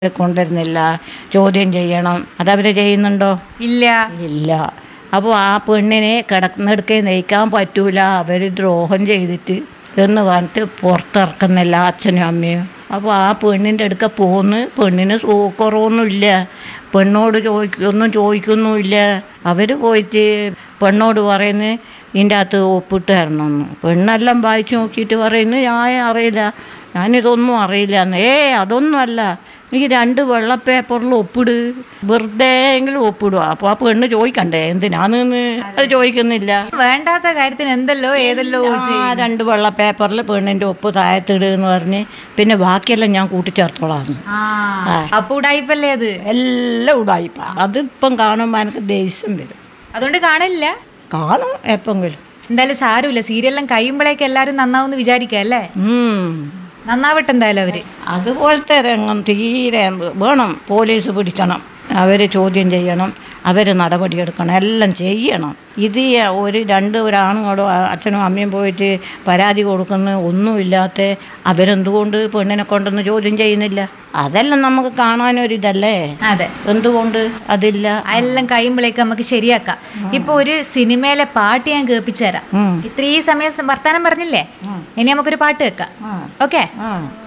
കൊണ്ടുവരുന്നില്ല ചോദ്യം ചെയ്യണം അതവർ ചെയ്യുന്നുണ്ടോ ഇല്ല ഇല്ല അപ്പോൾ ആ പെണ്ണിനെ കിടക്കുന്നിടക്കെ നയിക്കാൻ പറ്റൂല അവർ ദ്രോഹം ചെയ്തിട്ട് എന്ന് പറഞ്ഞിട്ട് പുറത്തിറക്കുന്നില്ല അച്ഛനും അമ്മയും അപ്പോൾ ആ പെണ്ണിൻ്റെ അടുക്ക പോന്ന് പെണ്ണിന് സൂക്കറൊന്നുമില്ല പെണ്ണോട് ചോദിക്ക ഒന്നും ചോദിക്കുന്നുമില്ല അവർ പോയിട്ട് പെണ്ണോട് പറയുന്നു ഇതിൻ്റെ അകത്ത് ഒപ്പിട്ട് തരണമെന്ന് പെണ്ണെല്ലാം വായിച്ച് നോക്കിയിട്ട് പറയുന്നു ഞാൻ അറിയില്ല ഞാനിതൊന്നും അറിയില്ല എന്ന് ഏ അതൊന്നുമല്ല നീ രണ്ട് വെള്ള പേപ്പറിൽ ഒപ്പിട് വെറുതെ എങ്കിലും ഒപ്പിടുക അപ്പോൾ ആ പെണ്ണ് ചോദിക്കണ്ടേ എന്തിനാന്ന് അത് ചോദിക്കുന്നില്ല വേണ്ടാത്ത കാര്യത്തിന് എന്തല്ലോ ഏതല്ലോ ആ രണ്ട് വെള്ള പേപ്പറിൽ പെണ്ണിൻ്റെ ഒപ്പ് താഴത്തിട് എന്ന് പറഞ്ഞ് പിന്നെ ബാക്കിയെല്ലാം ഞാൻ കൂട്ടിച്ചേർത്തോളാം ആ അപ്പൊ ഉടായിപ്പല്ലേ അത് എല്ലാം ഉടായിപ്പ അതിപ്പം കാണുമ്പോൾ എനിക്ക് ദേഷ്യം വരും അതുകൊണ്ട് കാണില്ല കാണും എപ്പെങ്കിലും എന്തായാലും സാരമില്ല സീരിയലെല്ലാം കഴിയുമ്പോഴേക്ക് എല്ലാരും നന്നാവുന്ന് വിചാരിക്കുക അല്ലേ ഉം. നന്നാവട്ടെ എന്തായാലും അവര് അതുപോലത്തെ രംഗം തീരെ വേണം പോലീസ് പിടിക്കണം അവർ ചോദ്യം ചെയ്യണം അവർ നടപടിയെടുക്കണം എല്ലാം ചെയ്യണം ഇത് ഈ ഒരു രണ്ട് ഒരാണുങ്ങളോ അച്ഛനും അമ്മയും പോയിട്ട് പരാതി കൊടുക്കുന്ന ഒന്നുമില്ലാത്ത അവരെന്തുകൊണ്ട് പെണ്ണിനെ കൊണ്ടൊന്ന് ചോദ്യം ചെയ്യുന്നില്ല അതെല്ലാം നമുക്ക് കാണാനൊരിതല്ലേ അതെ എന്തുകൊണ്ട് അതില്ല അതെല്ലാം കഴിയുമ്പോഴേക്ക് നമുക്ക് ശരിയാക്കാം ഇപ്പൊ ഒരു സിനിമയിലെ പാട്ട് ഞാൻ കേൾപ്പിച്ചു തരാം ഉം. ഇത്രയും സമയം വർത്താനം പറഞ്ഞില്ലേ ഇനി നമുക്കൊരു പാട്ട് വെക്കാം ആ. ഓക്കെ ആ